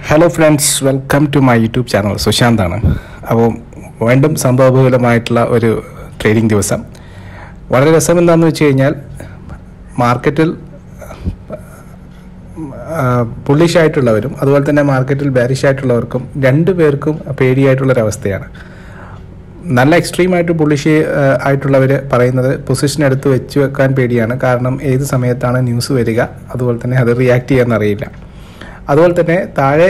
Hello friends welcome to my YouTube channel സുശാന്താണ് അപ്പോൾ വീണ്ടും സംഭവബഹുലമായിട്ടുള്ള ഒരു ട്രേഡിംഗ് ദിവസം വളരെ രസം എന്താണെന്ന് വെച്ച് കഴിഞ്ഞാൽ മാർക്കറ്റിൽ പുള്ളിഷ് ആയിട്ടുള്ളവരും അതുപോലെ തന്നെ മാർക്കറ്റിൽ ബാരിഷ് ആയിട്ടുള്ളവർക്കും രണ്ടു പേർക്കും പേടിയായിട്ടുള്ളൊരവസ്ഥയാണ് നല്ല എക്സ്ട്രീമായിട്ട് പുള്ളിഷ് ആയിട്ടുള്ളവർ പറയുന്നത് പൊസിഷൻ എടുത്ത് വെച്ച് വെക്കാൻ പേടിയാണ് കാരണം ഏത് സമയത്താണ് ന്യൂസ് വരിക അതുപോലെ തന്നെ അത് റിയാക്ട് ചെയ്യാന്നറിയില്ല അതുപോലെ തന്നെ താഴെ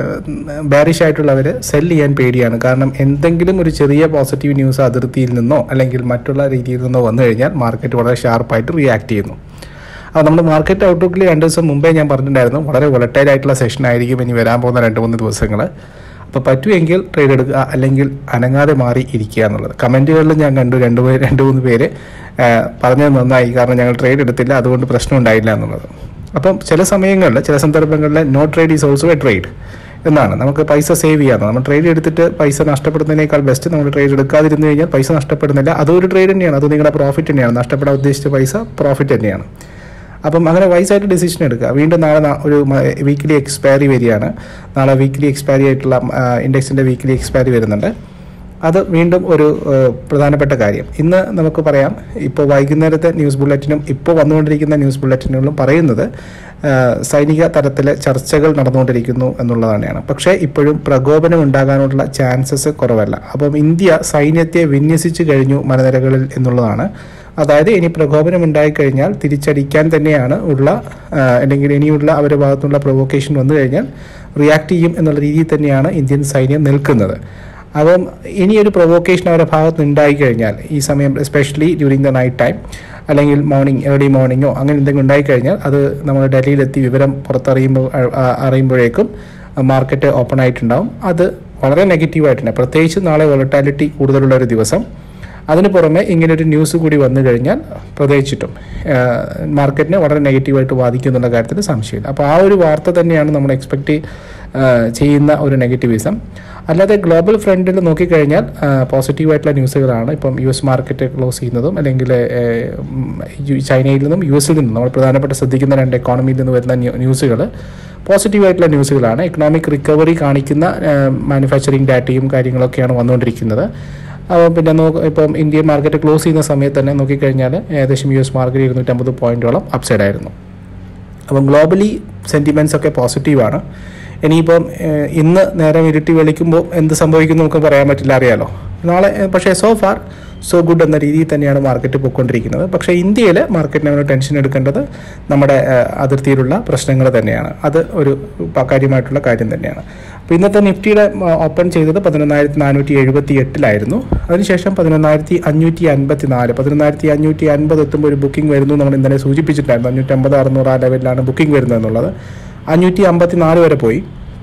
ബാരിഷ് ആയിട്ടുള്ളവർ സെൽ ചെയ്യാൻ പേടിയാണ് കാരണം എന്തെങ്കിലും ഒരു ചെറിയ പോസിറ്റീവ് ന്യൂസ് അതിർത്തിയിൽ നിന്നോ അല്ലെങ്കിൽ മറ്റുള്ള രീതിയിൽ നിന്നോ വന്നു കഴിഞ്ഞാൽ മാർക്കറ്റ് വളരെ ഷാർപ്പായിട്ട് റിയാക്ട് ചെയ്യുന്നു അപ്പോൾ നമ്മൾ മാർക്കറ്റ് ഔട്ട്ലുക്കിൽ രണ്ട് ദിവസം മുമ്പേ ഞാൻ പറഞ്ഞിട്ടുണ്ടായിരുന്നു വളരെ വൊളറ്റൈൽ ആയിട്ടുള്ള സെഷൻ ആയിരിക്കും ഇനി വരാൻ പോകുന്ന രണ്ട് മൂന്ന് ദിവസങ്ങൾ അപ്പോൾ പറ്റുമെങ്കിൽ ട്രേഡ് എടുക്കുക അല്ലെങ്കിൽ അനങ്ങാതെ മാറി ഇരിക്കുക എന്നുള്ളത് കമൻറ്റുകളിൽ ഞാൻ കണ്ടു രണ്ട് പേര് രണ്ട് മൂന്ന് പേര് ആ, പറഞ്ഞത് നന്നായി കാരണം ഞങ്ങൾ ട്രേഡ് എടുത്തില്ല അതുകൊണ്ട് പ്രശ്നം ഉണ്ടായില്ല എന്നുള്ളത് അപ്പം ചില സമയങ്ങളിൽ ചില സന്ദർഭങ്ങളിൽ no trade is also a trade എന്നാണ് നമുക്ക് പൈസ സേവ് ചെയ്യാം നമ്മൾ ട്രേഡ് എടുത്തിട്ട് പൈസ നഷ്ടപ്പെടുന്നതിനേക്കാൾ ബെസ്റ്റ് നമ്മൾ ട്രേഡ് എടുക്കാതിരുന്നു കഴിഞ്ഞാൽ പൈസ നഷ്ടപ്പെടുന്നില്ല അതൊരു ട്രേഡ് തന്നെയാണ് അത് നിങ്ങളുടെ പ്രോഫിറ്റ് തന്നെയാണ് നഷ്ടപ്പെടാൻ ഉദ്ദേശിച്ച പൈസ പ്രോഫിറ്റ് തന്നെയാണ് അപ്പം അങ്ങനെ വൈസായിട്ട് ഡിസിഷൻ എടുക്കുക വീണ്ടും നാളെ നാ- ഒരു വീക്കിലി എക്സ്പയറി വരികയാണ് നാളെ വീക്കിലി എക്സ്പയറി ആയിട്ടുള്ള ഇൻഡെക്സിൻ്റെ വീക്കിലി എക്സ്പയറി വരുന്നുണ്ട് അത് വീണ്ടും ഒരു ഏഹ്, പ്രധാനപ്പെട്ട കാര്യം ഇന്ന് നമുക്ക് പറയാം ഇപ്പോൾ വൈകുന്നേരത്തെ ന്യൂസ് ബുള്ളറ്റിനും ഇപ്പോൾ വന്നുകൊണ്ടിരിക്കുന്ന ന്യൂസ് ബുള്ളറ്റിനുകളും പറയുന്നത് ഏഹ്, സൈനിക തലത്തിൽ ചർച്ചകൾ നടന്നുകൊണ്ടിരിക്കുന്നു എന്നുള്ളത് തന്നെയാണ് പക്ഷേ ഇപ്പോഴും പ്രകോപനം ഉണ്ടാകാനുള്ള ചാൻസസ് കുറവല്ല അപ്പം ഇന്ത്യ സൈന്യത്തെ വിന്യസിച്ചു കഴിഞ്ഞു മലനിരകളിൽ എന്നുള്ളതാണ് അതായത് ഇനി പ്രകോപനം ഉണ്ടായിക്കഴിഞ്ഞാൽ തിരിച്ചടിക്കാൻ തന്നെയാണ് ഉള്ള ആ, അല്ലെങ്കിൽ ഇനിയുള്ള അവരുടെ ഭാഗത്തുനിന്നുള്ള പ്രൊവോക്കേഷൻ വന്നു കഴിഞ്ഞാൽ റിയാക്ട് ചെയ്യും എന്നുള്ള രീതിയിൽ തന്നെയാണ് ഇന്ത്യൻ സൈന്യം നിൽക്കുന്നത് അപ്പം ഇനി ഒരു പ്രൊവോക്കേഷൻ അവരുടെ ഭാഗത്ത് ഉണ്ടായി കഴിഞ്ഞാൽ ഈ സമയം especially during the night time അല്ലെങ്കിൽ മോർണിംഗ് ഏർലി മോർണിംഗോ അങ്ങനെ എന്തെങ്കിലും ഉണ്ടായിക്കഴിഞ്ഞാൽ അത് നമ്മൾ ഡൽഹിയിലെത്തി വിവരം പുറത്തറിയുമ്പോൾ അ- അ- അറിയുമ്പോഴേക്കും മാർക്കറ്റ് ഓപ്പൺ ആയിട്ടുണ്ടാവും അത് വളരെ നെഗറ്റീവായിട്ടുണ്ട് പ്രത്യേകിച്ച് നാളെ വൊളറ്റാലിറ്റി കൂടുതലുള്ള ഒരു ദിവസം അതിന് പുറമെ ഇങ്ങനൊരു ന്യൂസ് കൂടി വന്നു കഴിഞ്ഞാൽ പ്രത്യേകിച്ചിട്ടും മാർക്കറ്റിനെ വളരെ നെഗറ്റീവായിട്ട് ബാധിക്കും എന്നുള്ള കാര്യത്തിൽ സംശയമില്ല അപ്പോൾ ആ ഒരു വാർത്ത തന്നെയാണ് നമ്മൾ എക്സ്പെക്റ്റ് ചെയ്യുന്ന ഒരു നെഗറ്റിവിസം അല്ലാതെ ഗ്ലോബൽ ഫ്രണ്ടിൽ നോക്കിക്കഴിഞ്ഞാൽ പോസിറ്റീവായിട്ടുള്ള ന്യൂസുകളാണ് ഇപ്പം യു എസ് മാർക്കറ്റ് ക്ലോസ് ചെയ്യുന്നതും അല്ലെങ്കിൽ ഏഹ്, ഉം, യു- ചൈനയിൽ നിന്നും യു എസിൽ നിന്നും നമ്മൾ പ്രധാനപ്പെട്ട ശ്രദ്ധിക്കുന്ന രണ്ട് എക്കോണമിയിൽ നിന്ന് വരുന്ന ന്യൂസുകൾ പോസിറ്റീവായിട്ടുള്ള ന്യൂസുകളാണ് എക്കണോമിക് റിക്കവറി കാണിക്കുന്ന മാനുഫാക്ചറിങ് ഡാറ്റയും കാര്യങ്ങളൊക്കെയാണ് വന്നുകൊണ്ടിരിക്കുന്നത് അപ്പോൾ പിന്നെ നോക്ക് ഇപ്പം ഇന്ത്യൻ മാർക്കറ്റ് ക്ലോസ് ചെയ്യുന്ന സമയത്ത് തന്നെ നോക്കിക്കഴിഞ്ഞാൽ ഏകദേശം യു എസ് മാർക്കറ്റ് ഇരുന്നൂറ്റമ്പത് പോയിന്റോളം അപ്സൈഡ് ആയിരുന്നു അപ്പം ഗ്ലോബലി സെൻറ്റിമെൻറ്റ്സ് ഒക്കെ പോസിറ്റീവാണ് ഇനിയിപ്പം ഏഹ്, ഇന്ന് നേരം ഇരുട്ടി വെളിക്കുമ്പോൾ എന്ത് സംഭവിക്കും നമുക്ക് പറയാൻ പറ്റില്ല അറിയാലോ നാളെ ഏഹ്, പക്ഷേ സോ ഫാർ സോ ഗുഡ് എന്ന രീതിയിൽ തന്നെയാണ് മാർക്കറ്റ് പോയിക്കൊണ്ടിരിക്കുന്നത് പക്ഷേ ഇന്ത്യയിൽ മാർക്കറ്റിന് നമ്മൾ ടെൻഷൻ എടുക്കേണ്ടത് നമ്മുടെ ഏഹ്, അതിർത്തിയിലുള്ള പ്രശ്നങ്ങൾ തന്നെയാണ് അത് ഒരു പ- കാര്യമായിട്ടുള്ള കാര്യം തന്നെയാണ് അപ്പോൾ ഇന്നത്തെ നിഫ്റ്റിയുടെ ഓപ്പൺ ചെയ്തത് പതിനൊന്നായിരത്തി നാനൂറ്റി എഴുപത്തി എട്ടിലായിരുന്നു അതിനുശേഷം പതിനൊന്നായിരത്തി അഞ്ഞൂറ്റി അൻപത്തി നാല് പതിനൊന്നായിരത്തി അഞ്ഞൂറ്റി അൻപത് എത്തുമ്പോൾ ഒരു ബുക്കിംഗ് വരുന്നു നമ്മൾ ഇന്നലെ സൂചിപ്പിച്ചിട്ടുണ്ടായിരുന്നു അഞ്ഞൂറ്റി അമ്പത് അറുന്നൂറ് ആ ലെവലിലാണ് ബുക്കിംഗ് വരുന്നത് എന്നുള്ളത് അഞ്ഞൂറ്റി അമ്പത്തി നാല് വരെ പോയി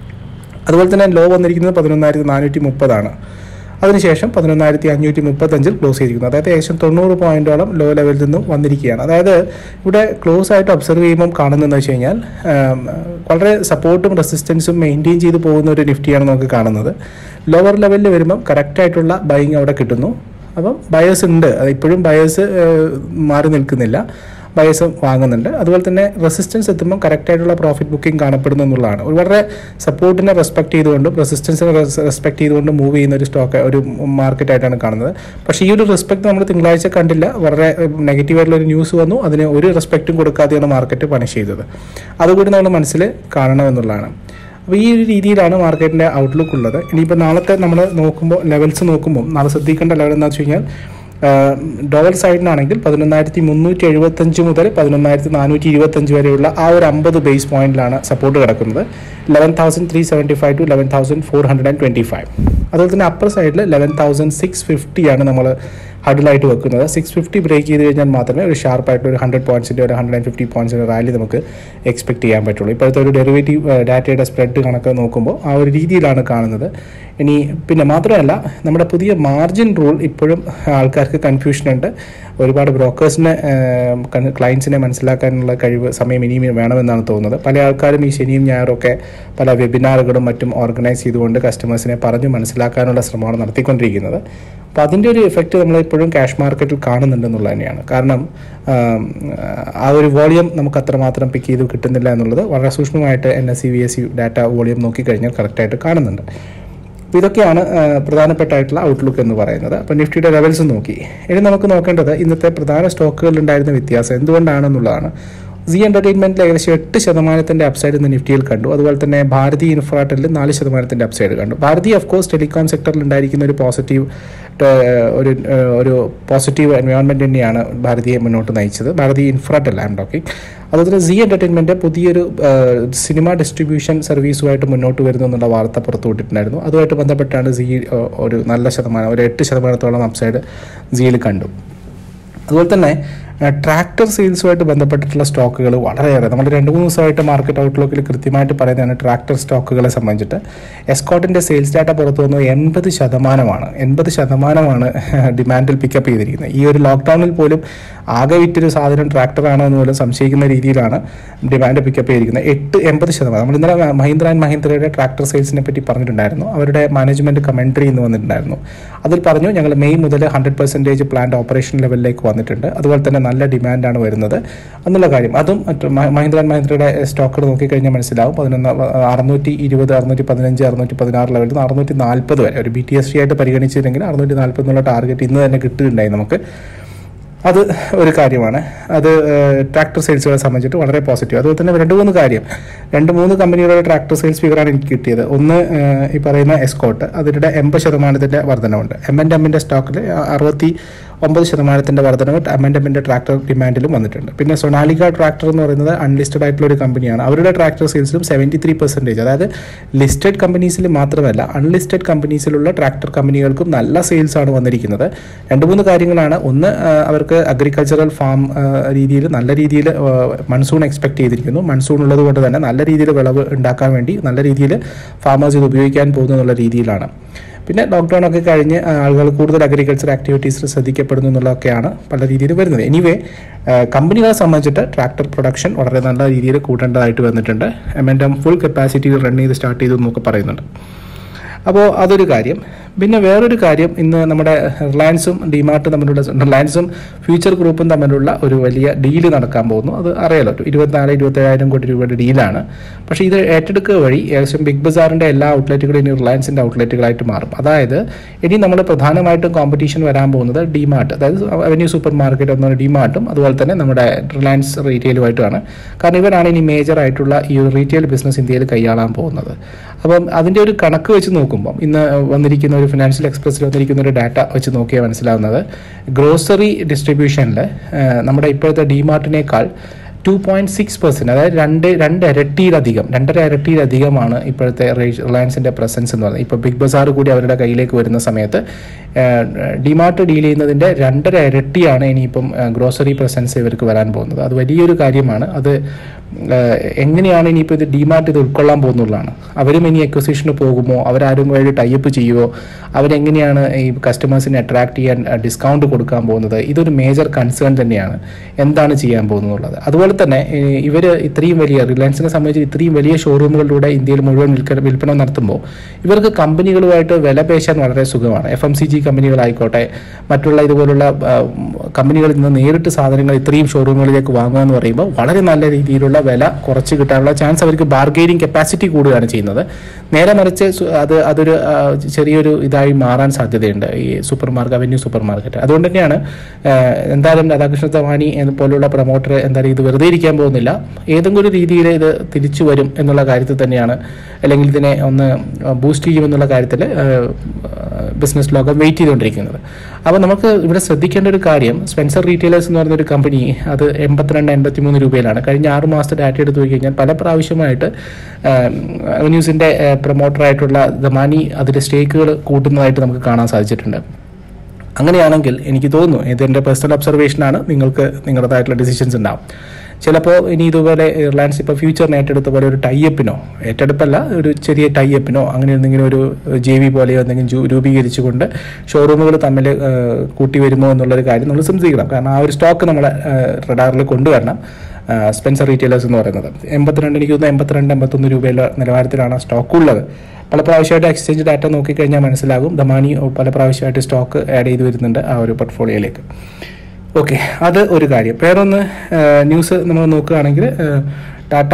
അതുപോലെ തന്നെ ലോ വന്നിരിക്കുന്നത് പതിനൊന്നായിരത്തി നാനൂറ്റി മുപ്പതാണ് അതിനുശേഷം പതിനൊന്നായിരത്തി അഞ്ഞൂറ്റി മുപ്പത്തഞ്ചിൽ ക്ലോസ് ചെയ്തിരിക്കുന്നു അതായത് ഏകദേശം തൊണ്ണൂറ് പോയിന്റോളം ലോ ലെവലിൽ നിന്നും വന്നിരിക്കുകയാണ് അതായത് ഇവിടെ ക്ലോസ് ആയിട്ട് ഒബ്സർവ് ചെയ്യുമ്പം കാണുന്നതെന്ന് വെച്ച് കഴിഞ്ഞാൽ ആം, വളരെ സപ്പോർട്ടും റെസിസ്റ്റൻസും മെയിൻറ്റെയിൻ ചെയ്ത് പോകുന്ന ഒരു നിഫ്റ്റിയാണ് നമുക്ക് കാണുന്നത് ലോവർ ലെവലിൽ വരുമ്പം കറക്റ്റായിട്ടുള്ള ബൈങ് അവിടെ കിട്ടുന്നു അപ്പം ബയേഴ്സ് ഉണ്ട് അത് ഇപ്പോഴും ബയേഴ്സ് മാറി നിൽക്കുന്നില്ല ബയേഴ്സ് വാങ്ങുന്നുണ്ട് അതുപോലെ തന്നെ റെസിസ്റ്റൻസ് എത്തുമ്പോൾ കറക്റ്റായിട്ടുള്ള പ്രോഫിറ്റ് ബുക്കിംഗ് കാണപ്പെടുന്നു എന്നുള്ളതാണ് ഒരു വളരെ സപ്പോർട്ടിനെ റെസ്പെക്ട് ചെയ്തുകൊണ്ടും റെസിസ്റ്റൻസിനെ റെസ്പെക്ട് ചെയ്തുകൊണ്ടും മൂവ് ചെയ്യുന്ന ഒരു സ്റ്റോക്ക് ഒരു മാർക്കറ്റായിട്ടാണ് കാണുന്നത് പക്ഷേ ഈ ഒരു റെസ്പെക്ട് നമ്മൾ തിങ്കളാഴ്ച കണ്ടില്ല വളരെ നെഗറ്റീവായിട്ടുള്ള ഒരു ന്യൂസ് വന്നു അതിന് ഒരു റെസ്പെക്റ്റും കൊടുക്കാതെയാണ് മാർക്കറ്റ് പണിഷ് ചെയ്തത് അതുകൂടി നമ്മൾ മനസ്സിൽ കാണണമെന്നുള്ളതാണ് അപ്പോൾ ഈ ഒരു രീതിയിലാണ് മാർക്കറ്റിൻ്റെ ഔട്ട്ലുക്ക് ഉള്ളത് ഇനിയിപ്പോൾ നാളത്തെ നമ്മൾ നോക്കുമ്പോൾ ലെവൽസ് നോക്കുമ്പോൾ നാളെ ശ്രദ്ധിക്കേണ്ട ലെവൽ എന്താ വെച്ച് കഴിഞ്ഞാൽ ഡോളർ സൈഡിനാണെങ്കിൽ പതിനൊന്നായിരത്തി മുന്നൂറ്റി എഴുപത്തഞ്ച് മുതൽ പതിനൊന്നായിരത്തി നാനൂറ്റി ഇരുപത്തഞ്ച് വരെയുള്ള ആ ഒരു അമ്പത് ബേസ് പോയിന്റിലാണ് സപ്പോർട്ട് കിടക്കുന്നത് eleven thousand three seventy five to eleven thousand four hundred and twenty five അതുപോലെ തന്നെ അപ്പർ സൈഡിൽ ലെവൻ തൗസൻഡ് സിക്സ് ഫിഫ്റ്റിയാണ് നമ്മൾ ഹഡിലായിട്ട് വെക്കുന്നത് സിക്സ് ഫിഫ്റ്റി ബ്രേക്ക് ചെയ്ത് കഴിഞ്ഞാൽ മാത്രമേ ഒരു ഷാർപ്പായിട്ട് ഒരു ഹൺഡ്രഡ് പോയിന്റ്സിൻ്റെ ഒരു ഹൺഡ്രഡ് ആൻഡ് ഫിഫ്റ്റി പോയിന്റ്സിൻ്റെ റാലി നമുക്ക് എക്സ്പെക്ട് ചെയ്യാൻ പറ്റുള്ളൂ ഇപ്പോഴത്തെ ഒരു ഡെറിവേറ്റീവ് ഡാറ്റയുടെ സ്പ്രെഡ് കണക്ക് നോക്കുമ്പോൾ ആ ഒരു രീതിയിലാണ് കാണുന്നത് ഇനി പിന്നെ മാത്രമല്ല നമ്മുടെ പുതിയ മാർജിൻ റൂൾ ഇപ്പോഴും ആൾക്കാർക്ക് കൺഫ്യൂഷൻ ഉണ്ട് ഒരുപാട് ബ്രോക്കേഴ്സിനെ ക്ലയൻസിനെ മനസ്സിലാക്കാനുള്ള കഴിവ് സമയം ഇനിയും വേണമെന്നാണ് തോന്നുന്നത് പല ആൾക്കാരും ഈ ശനിയും ഞായറും ഒക്കെ പല വെബിനാറുകളും മറ്റും ഓർഗനൈസ് ചെയ്തുകൊണ്ട് കസ്റ്റമേഴ്സിനെ പറഞ്ഞു മനസ്സിലാക്കാനുള്ള ശ്രമമാണ് നടത്തിക്കൊണ്ടിരിക്കുന്നത് അപ്പോൾ അതിൻ്റെ ഒരു എഫക്റ്റ് നമ്മൾ എപ്പോഴും ക്യാഷ് മാർക്കറ്റിൽ കാണുന്നുണ്ടെന്നുള്ളത് തന്നെയാണ് കാരണം ആം, ആ ഒരു വോളിയം നമുക്ക് അത്രമാത്രം പിക്ക് ചെയ്ത് കിട്ടുന്നില്ല എന്നുള്ളത് വളരെ സൂക്ഷ്മമായിട്ട് N S C V S C data volume നോക്കിക്കഴിഞ്ഞാൽ കറക്റ്റായിട്ട് കാണുന്നുണ്ട് അപ്പോൾ ഇതൊക്കെയാണ് ആ, പ്രധാനപ്പെട്ടായിട്ടുള്ള ഔട്ട്ലുക്ക് എന്ന് പറയുന്നത് അപ്പോൾ നിഫ്റ്റിയുടെ ലെവൽസ് നോക്കി ഇനി നമുക്ക് നോക്കേണ്ടത് ഇന്നത്തെ പ്രധാന സ്റ്റോക്കുകളിൽ ഉണ്ടായിരുന്ന വ്യത്യാസം എന്തുകൊണ്ടാണെന്നുള്ളതാണ് സി എൻ്റർടൈൻമെൻറ്റിൽ ഏകദേശം എട്ട് ശതമാനത്തിൻ്റെ അപ്സൈഡ് ഇന്ന് നിഫ്റ്റിയിൽ കണ്ടു അതുപോലെ തന്നെ ഭാരതി ഇൻഫ്രാടെലിൽ നാല് ശതമാനത്തിൻ്റെ അപ്സൈഡ് കണ്ടു ഭാരതി ഓഫ് കോഴ്സ് ടെലികോം സെക്ടറിൽ ഉണ്ടായിരിക്കുന്ന ഒരു പോസിറ്റീവ് ഒരു ഏഹ്, ഒരു പോസിറ്റീവ് എൻവയോൺമെൻറ്റ് തന്നെയാണ് ഭാരതിയെ മുന്നോട്ട് നയിച്ചത് ഭാരതി ഇൻഫ്രാടെൽ ആം ടോക്കിംഗ് അതുപോലെ തന്നെ സി എൻ്റർടൈൻമെൻറ്റ് പുതിയൊരു ഏഹ്, സിനിമ ഡിസ്ട്രിബ്യൂഷൻ സർവീസുമായിട്ട് മുന്നോട്ട് വരുന്നു എന്നുള്ള വാർത്ത പുറത്തുവിട്ടിട്ടുണ്ടായിരുന്നു അതുമായിട്ട് ബന്ധപ്പെട്ടാണ് സി ഏഹ്, ഒരു നല്ല ശതമാനം ഒരു എട്ട് ശതമാനത്തോളം അപ്സൈഡ് സിയിൽ കണ്ടു അതുപോലെ തന്നെ ട്രാക്ടർ സെയിൽസുമായിട്ട് ബന്ധപ്പെട്ടിട്ടുള്ള സ്റ്റോക്കുകൾ വളരെയേറെ നമ്മൾ രണ്ട് മൂന്ന് ദിവസമായിട്ട് മാർക്കറ്റ് ഔട്ട്ലുക്കിൽ കൃത്യമായിട്ട് പറയുന്നതാണ് ട്രാക്ടർ സ്റ്റോക്കുകളെ സംബന്ധിച്ചിട്ട് എസ്കോട്ടിൻ്റെ സെയിൽസ് ഡാറ്റ പുറത്തു വന്നു എൺപത് ശതമാനമാണ് എൺപത് ശതമാനമാണ് ഡിമാൻഡിൽ പിക്കപ്പ് ചെയ്തിരിക്കുന്നത് ഈ ഒരു ലോക്ക്ഡൗണിൽ പോലും ആകെ വിറ്റൊരു സാധനം ട്രാക്ടറാണോ എന്ന് പോലും സംശയിക്കുന്ന രീതിയിലാണ് ഡിമാൻഡ് പിക്കപ്പ് ചെയ്തിരിക്കുന്നത് എട്ട് എൺപത് ശതമാനം നമ്മൾ ഇന്നലെ മഹീന്ദ്ര ആൻഡ് മഹീന്ദ്രയുടെ ട്രാക്ടർ സെയിൽസിനെ പറ്റി പറഞ്ഞിട്ടുണ്ടായിരുന്നു അവരുടെ മാനേജ്മെന്റ് കമൻട്രി എന്ന് വന്നിട്ടുണ്ടായിരുന്നു അതിൽ പറഞ്ഞു ഞങ്ങൾ മെയ് മുതൽ ഹൺഡ്രഡ് പെർസെൻറ്റേജ് പ്ലാന്റ് ഓപ്പറേഷൻ ലെവലിലേക്ക് വന്നിട്ടുണ്ട് അതുപോലെ തന്നെ നല്ല ഡിമാൻഡാണ് വരുന്നത് എന്നുള്ള കാര്യം അതും മറ്റ് മ- മഹീന്ദ്ര ആൻഡ് മഹീന്ദ്രയുടെ സ്റ്റോക്കുകൾ നോക്കിക്കഴിഞ്ഞാൽ മനസ്സിലാവും പതിനൊന്ന് അറുന്നൂറ്റി ഇരുപത് അറുന്നൂറ്റി പതിനഞ്ച് അറുന്നൂറ്റി പതിനാറ് ലെവലിൽ നിന്ന് അറുന്നൂറ്റി നാൽപ്പത് വരെ ഒരു ബി ടി എസ് ടി ആയിട്ട് പരിഗണിച്ചിരുന്നെങ്കിൽ അറുന്നൂറ്റി നാൽപ്പത് എന്നുള്ള ടാർഗറ്റ് ഇന്ന് തന്നെ കിട്ടുന്നുണ്ടായി നമുക്ക് അത് ഒരു കാര്യമാണ് അത് ട്രാക്ടർ സെയിൽസുകളെ സംബന്ധിച്ചിട്ട് വളരെ പോസിറ്റീവ് അതുപോലെ തന്നെ രണ്ട് മൂന്ന് കാര്യം രണ്ട് മൂന്ന് കമ്പനികളുടെ ട്രാക്ടർ സെയിൽസ് ഫിഗറാണ് എനിക്ക് കിട്ടിയത് ഒന്ന് ഏഹ്, ഈ പറയുന്ന എസ്കോട്ട് അതിൻ്റെ എൺപത് ശതമാനത്തിൻ്റെ വർധനവുണ്ട് എം എൻ എമ്മിൻ്റെ സ്റ്റോക്കിൽ അറുപത്തി ഒമ്പത് ശതമാനത്തിൻ്റെ വർധനവ് എം എൻ എമ്മിൻ്റെ ട്രാക്ടർ ഡിമാൻഡിലും വന്നിട്ടുണ്ട് പിന്നെ സൊണാലിക ട്രാക്ടർ എന്ന് പറയുന്നത് അൺലിസ്റ്റഡ് ആയിട്ടുള്ള ഒരു കമ്പനിയാണ് അവരുടെ ട്രാക്ടർ സെയിൽസിലും സെവൻറ്റി ത്രീ പെർസെൻറ്റേജ് അതായത് ലിസ്റ്റഡ് കമ്പനീസിൽ മാത്രമല്ല അൺലിസ്റ്റഡ് കമ്പനീസിലുള്ള ട്രാക്ടർ കമ്പനികൾക്കും നല്ല സെയിൽസ് ആണ് വന്നിരിക്കുന്നത് രണ്ട് മൂന്ന് കാര്യങ്ങളാണ് ഒന്ന് ആ, അവർക്ക് അഗ്രികൾച്ചറൽ ഫാം രീതിയിൽ നല്ല രീതിയിൽ മൺസൂൺ എക്സ്പെക്ട് ചെയ്തിരിക്കുന്നു മൺസൂൺ ഉള്ളത് കൊണ്ട് തന്നെ നല്ല രീതിയിൽ വിളവ് ഉണ്ടാക്കാൻ വേണ്ടി നല്ല രീതിയിൽ ഫാമേഴ്സ് ഇത് ഉപയോഗിക്കാൻ പോകുന്നു എന്നുള്ള രീതിയിലാണ് പിന്നെ ലോക്ക്ഡൗൺ ഒക്കെ കഴിഞ്ഞ് ആ, ആളുകൾ കൂടുതൽ അഗ്രികൾച്ചർ ആക്ടിവിറ്റീസിൽ ശ്രദ്ധിക്കപ്പെടുന്നു എന്നുള്ളതൊക്കെയാണ് പല രീതിയിൽ വരുന്നത് എനിവേ കമ്പനികളെ സംബന്ധിച്ചിട്ട് ട്രാക്ടർ പ്രൊഡക്ഷൻ വളരെ നല്ല രീതിയിൽ കൂട്ടേണ്ടതായിട്ട് വന്നിട്ടുണ്ട് എം എൻ എം ഫുൾ കപ്പാസിറ്റിയിൽ റൺ ചെയ്ത് സ്റ്റാർട്ട് ചെയ്തു എന്നൊക്കെ പറയുന്നുണ്ട് അപ്പോൾ അതൊരു കാര്യം പിന്നെ വേറൊരു കാര്യം ഇന്ന് നമ്മുടെ റിലയൻസും ഡിമാർട്ടും തമ്മിലുള്ള റിലയൻസും ഫ്യൂച്ചർ ഗ്രൂപ്പും തമ്മിലുള്ള ഒരു വലിയ ഡീല് നടക്കാൻ പോകുന്നു അത് അറിയാലോ ഇരുപത്തിനാല് ഇരുപത്തേഴായിരം കോടി രൂപയുടെ ഡീലാണ് പക്ഷേ ഇത് ഏറ്റെടുക്കുക വഴി ഏകദേശം ബിഗ് ബസാറിൻ്റെ എല്ലാ ഔട്ട്ലെറ്റുകളും ഇനി റിലയൻസിൻ്റെ ഔട്ട്ലെറ്റുകളായിട്ട് മാറും അതായത് ഇനി നമ്മൾ പ്രധാനമായിട്ടും കോമ്പറ്റീഷൻ വരാൻ പോകുന്നത് ഡിമാർട്ട് അതായത് അവന്യൂ സൂപ്പർ മാർക്കറ്റ് എന്ന ഡിമാർട്ടും അതുപോലെ തന്നെ നമ്മുടെ റിലയൻസ് റീറ്റെയിലുമായിട്ടുമാണ് കാരണം ഇവരാണ് ഇനി മേജർ ആയിട്ടുള്ള ഈ ഒരു റീറ്റെയിൽ ബിസിനസ് ഇന്ത്യയിൽ കൈയാളാൻ പോകുന്നത് അപ്പം അതിൻ്റെ ഒരു കണക്ക് വെച്ച് നോക്കുമ്പോൾ ഇന്ന് വന്നിരിക്കുന്ന ഒരു ഫിനാൻഷ്യൽ എക്സ്പ്രസ്സിൽ വന്നിരിക്കുന്ന ഒരു ഡാറ്റ വെച്ച് നോക്കിയാൽ മനസ്സിലാവുന്നത് ഗ്രോസറി ഡിസ്ട്രിബ്യൂഷനിൽ നമ്മുടെ ഇപ്പോഴത്തെ ഡിമാർട്ടിനേക്കാൾ ടു പോയിന്റ് സിക്സ് പെർസെൻറ്റ് അതായത് രണ്ട് രണ്ട് ഇരട്ടിയിലധികം രണ്ടര ഇരട്ടിയിലധികമാണ് ഇപ്പോഴത്തെ റിലയൻസിൻ്റെ പ്രസൻസ് എന്ന് പറയുന്നത് ഇപ്പോൾ ബിഗ് ബസാർ കൂടി അവരുടെ കയ്യിലേക്ക് വരുന്ന സമയത്ത് ഡിമാർട്ട് ഡീൽ ചെയ്യുന്നതിൻ്റെ രണ്ടര ഇരട്ടിയാണ് ഇനിയിപ്പം ഗ്രോസറി പ്രസൻസ് ഇവർക്ക് വരാൻ പോകുന്നത് അത് വലിയൊരു കാര്യമാണ് അത് ഏഹ്, എങ്ങനെയാണ് ഇനിയിപ്പോൾ ഇത് ഡിമാർട്ട് ഇത് ഉൾക്കൊള്ളാൻ പോകുന്നുള്ളതാണ് അവരും ഇനി എക്വസിഷന് പോകുമോ അവരാരും വഴി ടൈപ്പ് ചെയ്യുമോ അവരെങ്ങനെയാണ് ഈ കസ്റ്റമേഴ്സിനെ അട്രാക്ട് ചെയ്യാൻ ഡിസ്കൗണ്ട് കൊടുക്കാൻ പോകുന്നത് ഇതൊരു മേജർ കൺസേൺ തന്നെയാണ് എന്താണ് ചെയ്യാൻ പോകുന്നുള്ളത് അതുപോലെ തന്നെ ഇവർ ഇത്രയും വലിയ റിലയൻസിനെ സംബന്ധിച്ച് ഇത്രയും വലിയ ഷോറൂമുകളിലൂടെ ഇന്ത്യയിൽ മുഴുവൻ വിൽക്ക വിൽപ്പന നടത്തുമ്പോൾ ഇവർക്ക് കമ്പനികളുമായിട്ട് വില പേശാൻ വളരെ സുഖമാണ് എഫ് എം സി ജി കമ്പനികളായിക്കോട്ടെ മറ്റുള്ള ഇതുപോലുള്ള ആ, കമ്പനികളിൽ നിന്ന് നേരിട്ട് സാധനങ്ങൾ ഇത്രയും ഷോറൂമുകളിലേക്ക് വാങ്ങുക എന്ന് പറയുമ്പോൾ വളരെ നല്ല രീതിയിലുള്ള വില കുറച്ച് കിട്ടാനുള്ള ചാൻസ് അവർക്ക് ബാർഗെയിനിങ് കപ്പാസിറ്റി കൂടുകയാണ് ചെയ്യുന്നത് നേരെ മറിച്ച് സു- അത് അതൊരു ആ, ചെറിയൊരു ഇതായി മാറാൻ സാധ്യതയുണ്ട് ഈ super market avenue super market അതുകൊണ്ട് തന്നെയാണ് ആ, എന്തായാലും രാധാകൃഷ്ണ തവാനി എന്ന പോലുള്ള പ്രൊമോട്ടർ എന്തായാലും ഇത് വെറുതെ ഇരിക്കാൻ പോകുന്നില്ല ഏതെങ്കിലും ഒരു രീതിയിൽ ഇത് തിരിച്ചു വരും എന്നുള്ള കാര്യത്തിൽ തന്നെയാണ് അല്ലെങ്കിൽ ഇതിനെ ഒന്ന് ബൂസ്റ്റ് ചെയ്യുമെന്നുള്ള കാര്യത്തിൽ ബിസിനസ് ലോകം വെയിറ്റ് ചെയ്തുകൊണ്ടിരിക്കുന്നത് അപ്പോൾ നമുക്ക് ഇവിടെ ശ്രദ്ധിക്കേണ്ട ഒരു കാര്യം സ്പെൻസർ റീറ്റെയിലേഴ്സ് എന്ന് പറയുന്ന ഒരു കമ്പനി അത് എൺപത്തിരണ്ട് എൺപത്തി മൂന്ന് രൂപയിലാണ് കഴിഞ്ഞ ആറ് മാസത്തെ ഡാറ്റ എടുത്ത് നോക്കി കഴിഞ്ഞാൽ പല പ്രാവശ്യമായിട്ട് ന്യൂസിൻ്റെ പ്രൊമോട്ടറായിട്ടുള്ള ദമാനി അതിൻ്റെ സ്റ്റേക്കുകൾ കൂട്ടുന്നതായിട്ട് നമുക്ക് കാണാൻ സാധിച്ചിട്ടുണ്ട് അങ്ങനെയാണെങ്കിൽ എനിക്ക് തോന്നുന്നു ഇതെൻ്റെ പേഴ്സണൽ ഒബ്സർവേഷനാണ് നിങ്ങൾക്ക് നിങ്ങളുടേതായിട്ടുള്ള ഡിസിഷൻസ് ഉണ്ടാവും ചിലപ്പോൾ ഇനി ഇതുപോലെ റിലയൻസ് ഇപ്പോൾ ഫ്യൂച്ചറിന് ഏറ്റെടുത്ത പോലെ ഒരു ടൈപ്പിനോ ഏറ്റെടുപ്പല്ല ഒരു ചെറിയ ടൈപ്പിനോ അങ്ങനെ എന്തെങ്കിലും ഒരു ജെ വി പോലെയോ എന്തെങ്കിലും ജൂ- രൂപീകരിച്ചുകൊണ്ട് ഷോറൂമുകൾ തമ്മിൽ കൂട്ടി വരുമോ എന്നുള്ളൊരു കാര്യം നമ്മൾ ശ്രദ്ധിക്കണം കാരണം ആ ഒരു സ്റ്റോക്ക് നമ്മളെ റഡാറിൽ കൊണ്ടുവരണം സ്പെൻസർ റീറ്റെയിലേഴ്സ് എന്ന് പറയുന്നത് എൺപത്തിരണ്ട് എനിക്ക് തോന്നുന്നു എൺപത്തിരണ്ട് എൺപത്തൊന്ന് രൂപയുള്ള നിലവാരത്തിലാണ് സ്റ്റോക്ക് ഉള്ളത് പല പ്രാവശ്യമായിട്ട് എക്സ്ചേഞ്ച് ഡാറ്റ നോക്കിക്കഴിഞ്ഞാൽ മനസ്സിലാകും ദമാനി പല പ്രാവശ്യമായിട്ട് സ്റ്റോക്ക് ആഡ് ചെയ്ത് വരുന്നുണ്ട് ആ ഒരു പോർട്ട്ഫോളിയോയിലേക്ക് ഓക്കെ അത് ഒരു കാര്യം വേറൊന്ന് ന്യൂസ് നമ്മൾ നോക്കുകയാണെങ്കിൽ ടാറ്റ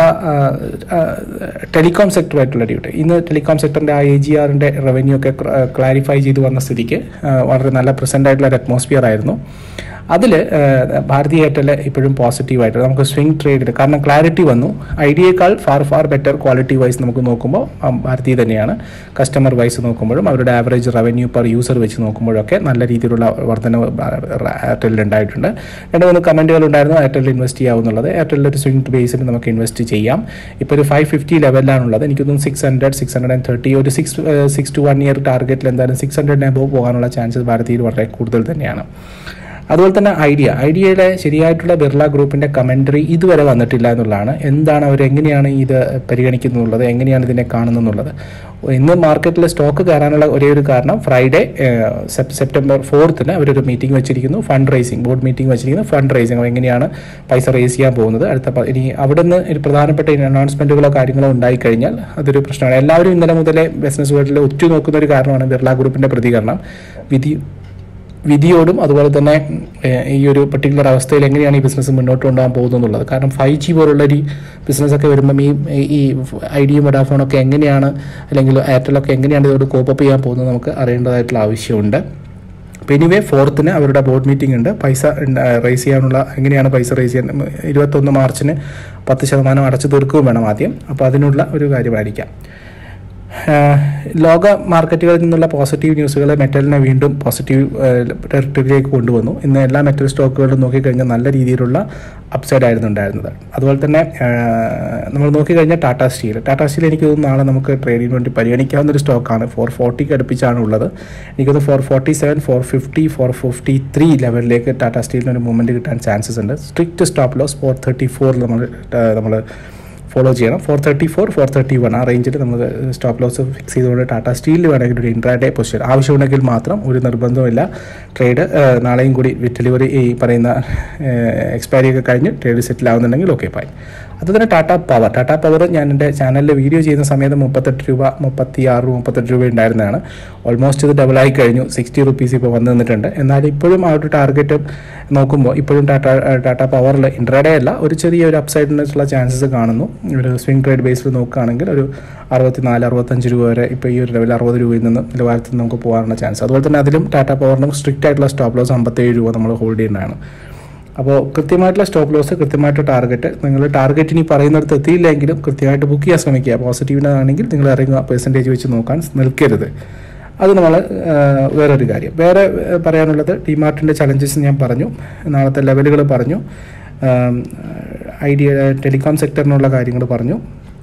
ടെലികോം സെക്ടറുമായിട്ടുള്ള ഡ്യൂട്ടി ഇന്ന് ടെലികോം സെക്ടറിൻ്റെ ആ എ ജി ആറിൻ്റെ റവന്യൂ ഒക്കെ ക്ലാരിഫൈ ചെയ്ത് വന്ന സ്ഥിതിക്ക് ആ, വളരെ നല്ല പ്രസൻ്റ് ആയിട്ടുള്ള ഒരു അറ്റ്മോസ്ഫിയർ ആയിരുന്നു അതിൽ ഭാരതി എയർടെൽ ഇപ്പോഴും പോസിറ്റീവായിട്ട് നമുക്ക് സ്വിംഗ് ട്രേഡിൽ കാരണം ക്ലാരിറ്റി വന്നു ഐഡിയേക്കാൾ far far better quality wise നമുക്ക് നോക്കുമ്പോൾ ആ, ഭാരതി തന്നെയാണ് കസ്റ്റമർ വൈസ് നോക്കുമ്പോഴും അവരുടെ ആവറേജ് റവന്യൂ പെർ യൂസർ വെച്ച് നോക്കുമ്പോഴൊക്കെ നല്ല രീതിയിലുള്ള വർധനവ് എയർടെല്ലിൽ ഉണ്ടായിട്ടുണ്ട് രണ്ട് മൂന്ന് കമൻറ്റുകൾ ഉണ്ടായിരുന്നു എയർടെല്ലിൽ ഇൻവെസ്റ്റ് ചെയ്യാവുന്നുള്ളത് എയർടെല്ലിൽ ഒരു സ്വിംഗ് ബേസിൽ നമുക്ക് ഇൻവെസ്റ്റ് ചെയ്യാം ഇപ്പോൾ ഒരു ഫൈവ് ഫിഫ്റ്റി ലെവലിലാണുള്ളത് എനിക്കൊന്നും six hundred six hundred and thirty ഒരു six six to one year ടാർഗറ്റിൽ എന്തായാലും സിക്സ് ഹൺഡ്രഡിന് അബവ് പോകാനുള്ള ചാൻസസ് ഭാരതിയിൽ വളരെ കൂടുതൽ തന്നെയാണ് അതുപോലെ തന്നെ ഐഡിയ ഐഡിയയുടെ ശരിയായിട്ടുള്ള ബിർള ഗ്രൂപ്പിന്റെ കമന്ററി ഇതുവരെ വന്നിട്ടില്ല എന്നുള്ളതാണ് എന്താണ് അവർ എങ്ങനെയാണ് ഇത് പരിഗണിക്കുന്നുള്ളത് എങ്ങനെയാണ് ഇതിനെ കാണുന്നുള്ളത് ഇന്ന് മാർക്കറ്റിൽ സ്റ്റോക്ക് കയറാനുള്ള ഒരേ ഒരു കാരണം ഫ്രൈഡേ ഏഹ്, സെപ്- സെപ്റ്റംബർ ഫോർത്തിന് അവരൊരു മീറ്റിംഗ് വെച്ചിരിക്കുന്നു ഫണ്ട് റൈസിംഗ് ബോർഡ് മീറ്റിംഗ് വെച്ചിരിക്കുന്നു ഫണ്ട് റൈസിംഗ് എങ്ങനെയാണ് പൈസ റേസ് ചെയ്യാൻ പോകുന്നത് അടുത്ത പ- ഇനി അവിടെ നിന്ന് ഒരു പ്രധാനപ്പെട്ട അനൗൺസ്മെന്റുകളോ കാര്യങ്ങളോ ഉണ്ടായിക്കഴിഞ്ഞാൽ അതൊരു പ്രശ്നമാണ് എല്ലാവരും ഇന്നലെ മുതലേ ബിസിനസ് വേൾഡിൽ ഉറ്റുനോക്കുന്ന ഒരു കാരണമാണ് ബിർള ഗ്രൂപ്പിന്റെ പ്രതികരണം വിധി വിധിയോടും അതുപോലെ തന്നെ ഏഹ്, ഈ ഒരു പർട്ടിക്കുലർ അവസ്ഥയിൽ എങ്ങനെയാണ് ഈ ബിസിനസ് മുന്നോട്ട് കൊണ്ടുപോകാൻ പോകുന്നത് എന്നുള്ളത് കാരണം ഫൈവ് ജി പോലുള്ള ഒരു ബിസിനസ്സൊക്കെ വരുമ്പം ഈ ഈ ഐഡിയും വഡാഫോണൊക്കെ എങ്ങനെയാണ് അല്ലെങ്കിൽ എയർടെലൊക്കെ എങ്ങനെയാണ് ഇതോട് കോപ്പപ്പ് ചെയ്യാൻ പോകുന്നത് നമുക്ക് അറിയേണ്ടതായിട്ടുള്ള ആവശ്യമുണ്ട് അപ്പോൾ എനിവേ ഫോർത്തിന് അവരുടെ ബോർഡ് മീറ്റിംഗ് ഉണ്ട് പൈസ റേസ് ചെയ്യാനുള്ള എങ്ങനെയാണ് പൈസ റേസ് ചെയ്യാൻ ഇരുപത്തൊന്ന് മാർച്ചിന് പത്ത് ശതമാനം അടച്ചു തീർക്കുകയും വേണം ആദ്യം അപ്പോൾ അതിനുള്ള ഒരു കാര്യമായിരിക്കാം ആഹ് ലോക മാർക്കറ്റുകളിൽ നിന്നുള്ള പോസിറ്റീവ് ന്യൂസുകൾ മെറ്റലിനെ വീണ്ടും പോസിറ്റീവ് ടെറിട്ടറിയിലേക്ക് കൊണ്ടുവന്നു ഇന്ന് എല്ലാ മെറ്റൽ സ്റ്റോക്കുകളും നോക്കിക്കഴിഞ്ഞാൽ നല്ല രീതിയിലുള്ള അപ്സൈഡ് ആയിരുന്നു ഉണ്ടായിരുന്നത് അതുപോലെ തന്നെ ആഹ് നമ്മൾ നോക്കിക്കഴിഞ്ഞാൽ ടാറ്റ സ്റ്റീൽ ടാറ്റ സ്റ്റീൽ എനിക്ക് തോന്നുന്നു നാളെ നമുക്ക് ട്രേഡിങ്ങിന് വേണ്ടി പരിഗണിക്കാവുന്ന ഒരു സ്റ്റോക്കാണ് ഫോർ ഫോർട്ടിക്ക് അടുപ്പിച്ചാണ് ഉള്ളത് എനിക്കൊന്ന് four forty seven four fifty four fifty three ലെവലിലേക്ക് ടാറ്റ സ്റ്റീലിന് ഒരു മൂവ്മെൻറ്റ് കിട്ടാൻ ചാൻസസ് ഉണ്ട് strict stop loss four thirty ഫോറിൽ നമ്മൾ നമ്മൾ ഫോളോ ചെയ്യണം four thirty four four thirty one ആ റേഞ്ചിൽ നമ്മൾ സ്റ്റോപ്പ് ലോസ് ഫിക്സ് ചെയ്തുകൊണ്ട് ടാറ്റ സ്റ്റീലിൽ വേണമെങ്കിൽ ഒരു ഇൻട്രാഡേ പൊസിഷൻ ആവശ്യമുണ്ടെങ്കിൽ മാത്രം ഒരു നിർബന്ധമില്ല ട്രേഡ് നാളെയും കൂടി ഡെലിവറി ഈ പറയുന്ന എക്സ്പയറി ഒക്കെ കഴിഞ്ഞ് ട്രേഡ് സെറ്റിൽ ആവുന്നുണ്ടെങ്കിൽ ഓക്കെ ഫൈൻ അതുതന്നെ ടാറ്റ പവർ ടാറ്റ പവർ ഞാൻ എൻ്റെ ചാനലിൽ വീഡിയോ ചെയ്യുന്ന സമയത്ത് മുപ്പത്തെട്ട് രൂപ മുപ്പത്തി ആറ് മുപ്പത്തെട്ട് രൂപ ഉണ്ടായിരുന്നതാണ് ഓൾമോസ്റ്റ് ഇത് ഡബിൾ ആയി കഴിഞ്ഞു സിക്സ്റ്റി റുപ്പീസ് ഇപ്പോൾ വന്നു നിന്നിട്ടുണ്ട് എന്നാൽ ഇപ്പോഴും ആ ഒരു ടാർഗറ്റ് നോക്കുമ്പോൾ ഇപ്പോഴും ടാറ്റ ടാറ്റ പവറിൽ ഇൻട്രാഡേ അല്ല ഒരു ചെറിയ ഒരു അപ്സൈഡിനുള്ള ചാൻസസ് കാണുന്നു ഒരു സ്വിംഗ് ട്രേഡ് ബേസിൽ നോക്കുകയാണെങ്കിൽ ഒരു അറുപത്തിനാല് അറുപത്തഞ്ച് രൂപ വരെ ഇപ്പോൾ ഈ ഒരു ലെവൽ അറുപത് രൂപയിൽ നിന്ന് നിലവാരത്തിൽ നമുക്ക് പോകാനുള്ള ചാൻസ് അതുപോലെ തന്നെ അതിലും ടാറ്റ പവറിനും സ്ട്രിക്റ്റ് ആയിട്ടുള്ള സ്റ്റോപ്പ് ലോസ് അമ്പത്തേഴ് രൂപ നമ്മൾ ഹോൾഡ് ചെയ്യുന്നതാണ് അപ്പോൾ കൃത്യമായിട്ടുള്ള സ്റ്റോപ്പ് ലോസ് കൃത്യമായിട്ട് ടാർഗറ്റ് നിങ്ങൾ ടാർഗറ്റ് ഇനി പറയുന്നിടത്ത് എത്തിയില്ലെങ്കിലും കൃത്യമായിട്ട് ബുക്ക് ചെയ്യാൻ ശ്രമിക്കുക പോസിറ്റീവിനാണെങ്കിൽ നിങ്ങൾ ഇറങ്ങുക പെർസെൻറ്റേജ് വെച്ച് നോക്കാൻ നിൽക്കരുത് അത് നമ്മൾ വേറൊരു കാര്യം വേറെ ഏഹ്, പറയാനുള്ളത് ഡിമാർട്ടിൻ്റെ ചലഞ്ചസ് ഞാൻ പറഞ്ഞു നാളത്തെ ലെവലുകൾ പറഞ്ഞു ആം, ഐഡിയ ടെലികോം സെക്ടറിനുള്ള കാര്യങ്ങൾ പറഞ്ഞു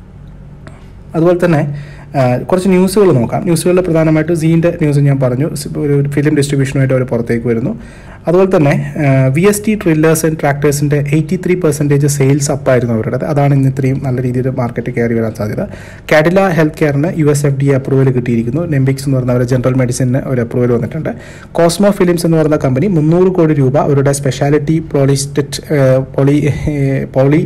അതുപോലെ തന്നെ ആ, കുറച്ച് ന്യൂസുകൾ നോക്കാം ന്യൂസുകളിൽ പ്രധാനമായിട്ട് സീൻ്റെ ന്യൂസ് ഞാൻ പറഞ്ഞു സ് ഒരു ഫിലിം ഡിസ്ട്രിബ്യൂഷനുമായിട്ട് അവർ പുറത്തേക്ക് വരുന്നു അതുപോലെ തന്നെ V S T tillers and ട്രാക്ടേഴ്സിൻ്റെ എയ്റ്റി ത്രീ പെർസെൻറ്റേജ് സെയിൽസ് അപ്പായിരുന്നു അവരുടെ അതാണ് ഇന്ന് ഇത്രയും നല്ല രീതിയിൽ മാർക്കറ്റ് കയറി വരാൻ സാധ്യത കാഡില ഹെൽത്ത് കെയറിന് U S F D approval കിട്ടിയിരിക്കുന്നു നെംബിക്സ് എന്ന് പറഞ്ഞ അവരുടെ ജനറൽ മെഡിസിന് ഒരു അപ്രൂവൽ വന്നിട്ടുണ്ട് കോസ്മോ ഫിലിംസ് എന്ന് പറയുന്ന കമ്പനി മുന്നൂറ് കോടി രൂപ അവരുടെ സ്പെഷ്യാലിറ്റി പോളിസ്റ്ററ്റ് പോളി പോളി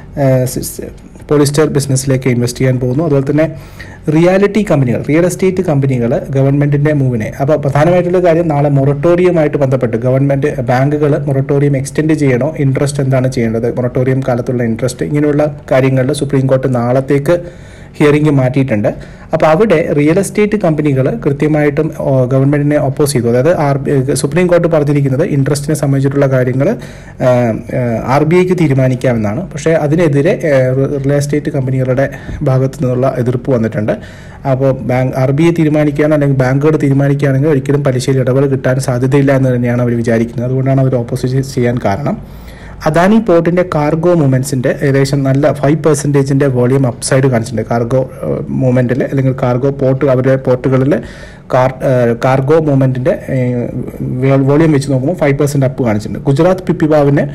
പോളിസ്റ്റർ ബിസിനസ്സിലേക്ക് ഇൻവെസ്റ്റ് ചെയ്യാൻ പോകുന്നു അതുപോലെ തന്നെ റിയാലിറ്റി കമ്പനികൾ റിയൽ എസ്റ്റേറ്റ് കമ്പനികൾ ഗവൺമെൻറ്റിൻ്റെ മൂവിനെ അപ്പോൾ പ്രധാനമായിട്ടുള്ള കാര്യം നാളെ മൊറട്ടോറിയമായിട്ട് ബന്ധപ്പെട്ട് ഗവൺമെൻറ് ബാങ്കുകൾ മൊറട്ടോറിയം എക്സ്റ്റെൻഡ് ചെയ്യണോ ഇൻട്രസ്റ്റ് എന്താണ് ചെയ്യേണ്ടത് മൊറട്ടോറിയം കാലത്തുള്ള ഇൻട്രസ്റ്റ് ഇങ്ങനെയുള്ള കാര്യങ്ങളിൽ സുപ്രീം കോർട്ട് നാളത്തേക്ക് ഹിയറിംഗ് മാറ്റിയിട്ടുണ്ട് അപ്പോൾ അവിടെ റിയൽ എസ്റ്റേറ്റ് കമ്പനികൾ കൃത്യമായിട്ടും ഓ, ഗവൺമെന്റിനെ ഒപ്പോസ് ചെയ്തു അതായത് ആർ ബി സുപ്രീം കോർട്ട് പറഞ്ഞിരിക്കുന്നത് ഇൻട്രസ്റ്റിനെ സംബന്ധിച്ചിട്ടുള്ള കാര്യങ്ങൾ ആർ ബി ഐക്ക് തീരുമാനിക്കാമെന്നാണ് പക്ഷേ അതിനെതിരെ ഏഹ്, റിയൽ എസ്റ്റേറ്റ് കമ്പനികളുടെ ഭാഗത്തു നിന്നുള്ള എതിർപ്പ് വന്നിട്ടുണ്ട് അപ്പോൾ ബാങ്ക് ആർ ബി ഐ തീരുമാനിക്കുകയാണ് അല്ലെങ്കിൽ ബാങ്കുകൾ തീരുമാനിക്കുകയാണെങ്കിൽ ഒരിക്കലും പലിശയിൽ ഇടപെടൽ കിട്ടാൻ സാധ്യതയില്ല എന്ന് തന്നെയാണ് അവർ വിചാരിക്കുന്നത് അതുകൊണ്ടാണ് അവർ ഓപ്പോസിറ്റ് ചെയ്യാൻ കാരണം അദാനി പോർട്ടിന്റെ കാർഗോ മൂവ്മെന്റ്സിന്റെ ഏകദേശം നല്ല ഫൈവ് പെർസെൻറ്റേജിന്റെ വോളിയം അപ്സൈഡ് കാണിച്ചിട്ടുണ്ട് കാർഗോ മൂവ്മെന്റിൽ അല്ലെങ്കിൽ കാർഗോ പോർട്ട് അവരുടെ പോർട്ടുകളിൽ കാർ കാർഗോ മൂവ്മെന്റിന്റെ വോളിയം വെച്ച് നോക്കുമ്പോൾ ഫൈവ് പെർസെന്റ് അപ്പ് കാണിച്ചിട്ടുണ്ട് ഗുജറാത്ത് പിപ്പിബാവിന്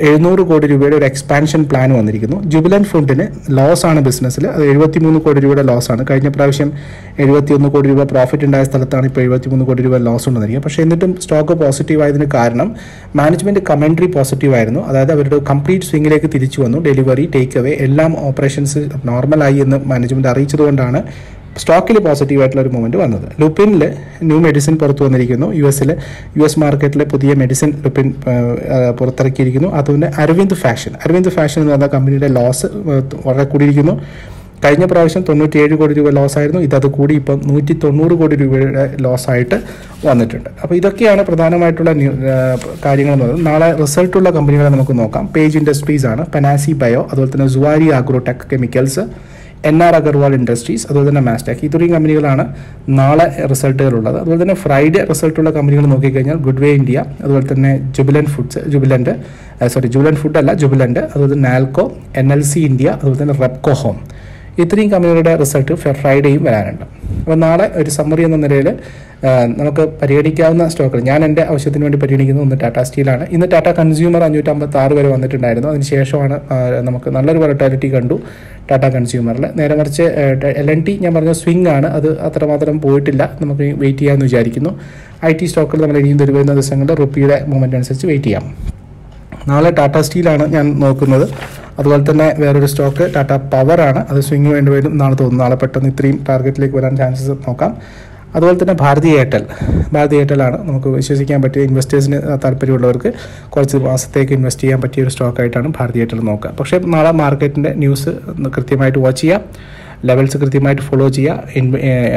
എഴുന്നൂറ് കോടി രൂപയുടെ ഒരു എക്സ്പാൻഷൻ പ്ലാൻ വന്നിരിക്കുന്നു ജുബിലൻ ഫുഡിന് ലോസ് ആണ് ബിസിനസ്സിൽ അത് എഴുപത്തിമൂന്ന് കോടി രൂപയുടെ ലോസ് ആണ് കഴിഞ്ഞ പ്രാവശ്യം എഴുപത്തിയൊന്ന് കോടി രൂപ പ്രോഫിറ്റ് ഉണ്ടായ സ്ഥലത്താണ് ഇപ്പോൾ എഴുപത്തിമൂന്ന് കോടി രൂപ ലോസ് ഉണ്ടെന്നിരിക്കുക പക്ഷേ എന്നിട്ടും സ്റ്റോക്ക് പോസിറ്റീവ് ആയതിന് കാരണം മാനേജ്മെന്റ് കമൻട്രി പോസിറ്റീവ് ആയിരുന്നു അതായത് അവരുടെ കംപ്ലീറ്റ് സ്വിങ്ങിലേക്ക് തിരിച്ചു വന്നു ഡെലിവറി ടേക്ക് അവേ എല്ലാം ഓപ്പറേഷൻസ് നോർമലായി എന്ന് മാനേജ്മെന്റ് അറിയിച്ചതുകൊണ്ടാണ് സ്റ്റോക്കിൽ പോസിറ്റീവ് ആയിട്ടുള്ള ഒരു മൂവ്മെന്റ് വന്നത് ലുപ്പിനിൽ ന്യൂ മെഡിസിൻ പുറത്തു വന്നിരിക്കുന്നു യു എസിൽ യു എസ് മാർക്കറ്റിൽ പുതിയ മെഡിസിൻ ലുപ്പിൻ ആ, ആ, പുറത്തിറക്കിയിരിക്കുന്നു അതുപോലെ അരവിന്ദ് ഫാഷൻ അരവിന്ദ് ഫാഷൻ എന്ന് പറഞ്ഞ കമ്പനിയുടെ ലോസ് വളരെ കൂടിയിരിക്കുന്നു കഴിഞ്ഞ പ്രാവശ്യം തൊണ്ണൂറ്റിയേഴ് കോടി രൂപ ലോസ് ആയിരുന്നു ഇതത് കൂടി ഇപ്പം നൂറ്റി തൊണ്ണൂറ് കോടി രൂപയുടെ ലോസ് ആയിട്ട് വന്നിട്ടുണ്ട് അപ്പോൾ ഇതൊക്കെയാണ് പ്രധാനമായിട്ടുള്ള ന്യൂ- ആ, കാര്യങ്ങൾ എന്ന് പറയുന്നത് നാളെ റിസൾട്ടുള്ള കമ്പനികളെ നമുക്ക് നോക്കാം പേജ് ഇൻഡസ്ട്രീസ് ആണ് പനാസി ബയോ അതുപോലെ തന്നെ Zuari agrotech chemicals N R Agarwal industries അതുപോലെ തന്നെ മാസ്റ്റാക് ഇത്രയും കമ്പനികളാണ് നാളെ റിസൾട്ടുകളുള്ളത് അതുപോലെ തന്നെ ഫ്രൈഡേ റിസൾട്ടുള്ള കമ്പനികൾ നോക്കിക്കഴിഞ്ഞാൽ ഗുഡ്വേ ഇന്ത്യ അതുപോലെ തന്നെ Jubilant foods Jubilant sorry Jubilant food അല്ല ജുബിലൻ്റ് അതുപോലെ തന്നെ Nalco N L C India അതുപോലെ തന്നെ റെപ്കോ ഹോം ഇത്രയും കമ്പനികളുടെ റിസൾട്ട് ഫ്രൈഡേയും വരാനുണ്ട് അപ്പോൾ നാളെ ഒരു സമ്മറി എന്ന നിലയിൽ നമുക്ക് പരിഗണിക്കാവുന്ന സ്റ്റോക്കുകൾ ഞാൻ എൻ്റെ ആവശ്യത്തിന് വേണ്ടി പരിഗണിക്കുന്നത് ഒന്ന് ടാറ്റ സ്റ്റീലാണ് ഇന്ന് ടാറ്റ കൺസ്യൂമർ അഞ്ഞൂറ്റമ്പത്തി ആറ് വരെ വന്നിട്ടുണ്ടായിരുന്നു അതിനുശേഷമാണ് ആ, നമുക്ക് നല്ലൊരു വോളറ്റാലിറ്റി കണ്ടു ടാറ്റ കൺസ്യൂമറിൽ നേരെ മറിച്ച് എൽ എൻ ടി ഞാൻ പറഞ്ഞ സ്വിംഗ് ആണ് അത് അത്രമാത്രം പോയിട്ടില്ല നമുക്ക് വെയിറ്റ് ചെയ്യാമെന്ന് വിചാരിക്കുന്നു ഐ ടി സ്റ്റോക്കിൽ നമ്മൾ ഇനിയും വരുന്ന ദിവസങ്ങളിൽ റുപ്പിയുടെ മൂവ്മെൻറ്റ് അനുസരിച്ച് വെയിറ്റ് ചെയ്യാം നാളെ ടാറ്റ സ്റ്റീലാണ് ഞാൻ നോക്കുന്നത് അതുപോലെ തന്നെ വേറൊരു സ്റ്റോക്ക് ടാറ്റ പവറാണ് അത് സ്വിംഗ് വേണ്ടി വരും നാളെ തോന്നുന്നു നാളെ പെട്ടെന്ന് ഇത്രയും ടാർഗറ്റിലേക്ക് വരാൻ ചാൻസസ് നോക്കാം അതുപോലെ തന്നെ ഭാരതി എയർടെൽ ഭാരതി എയർടെലാണ് നമുക്ക് വിശ്വസിക്കാൻ പറ്റിയ ഇൻവെസ്റ്റേഴ്സിന് താല്പര്യമുള്ളവർക്ക് കുറച്ച് മാസത്തേക്ക് ഇൻവെസ്റ്റ് ചെയ്യാൻ പറ്റിയ ഒരു സ്റ്റോക്കായിട്ടാണ് ഭാരതി എയർടെൽ നോക്കുക പക്ഷേ നാളെ മാർക്കറ്റിൻ്റെ ന്യൂസ് കൃത്യമായിട്ട് വാച്ച് ചെയ്യാം ലെവൽസ് കൃത്യമായിട്ട് ഫോളോ ചെയ്യുക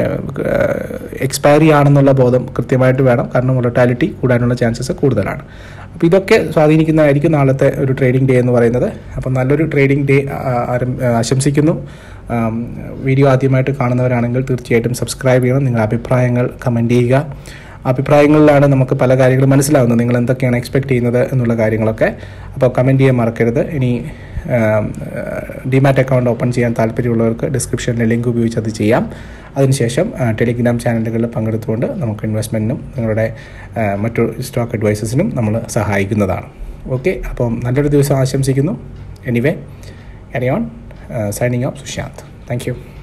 എക്സ്പയറി ആണെന്നുള്ള ബോധം കൃത്യമായിട്ട് വേണം കാരണം വൊളറ്റാലിറ്റി കൂടാനുള്ള ചാൻസസ് കൂടുതലാണ് അപ്പോൾ ഇതൊക്കെ സ്വാധീനിക്കുന്നതായിരിക്കും നാളത്തെ ഒരു ട്രേഡിംഗ് ഡേ എന്ന് പറയുന്നത് അപ്പം നല്ലൊരു ട്രേഡിംഗ് ഡേ ആശംസിക്കുന്നു ആം, വീഡിയോ ആദ്യമായിട്ട് കാണുന്നവരാണെങ്കിൽ തീർച്ചയായിട്ടും സബ്സ്ക്രൈബ് ചെയ്യണം നിങ്ങളുടെ അഭിപ്രായങ്ങൾ കമൻറ്റ് ചെയ്യുക അഭിപ്രായങ്ങളിലാണ് നമുക്ക് പല കാര്യങ്ങളും മനസ്സിലാവുന്നത് നിങ്ങൾ എന്തൊക്കെയാണ് എക്സ്പെക്ട് ചെയ്യുന്നത് എന്നുള്ള കാര്യങ്ങളൊക്കെ അപ്പോൾ കമൻറ്റ് ചെയ്യാൻ മറക്കരുത് ഇനി ഡിമാറ്റ് അക്കൗണ്ട് ഓപ്പൺ ചെയ്യാൻ താല്പര്യമുള്ളവർക്ക് ഡിസ്ക്രിപ്ഷനിലെ ലിങ്ക് ഉപയോഗിച്ച് അത് ചെയ്യാം അതിനുശേഷം ആ, ടെലിഗ്രാം ചാനലുകളിൽ പങ്കെടുത്തുകൊണ്ട് നമുക്ക് ഇൻവെസ്റ്റ്മെൻറ്റിനും നിങ്ങളുടെ ആ, മറ്റു സ്റ്റോക്ക് അഡ്വൈസസിനും നമ്മൾ സഹായിക്കുന്നതാണ് ഓക്കെ അപ്പം നല്ലൊരു ദിവസം ആശംസിക്കുന്നു anyway carry on. Uh, signing off, Sushant. Thank you.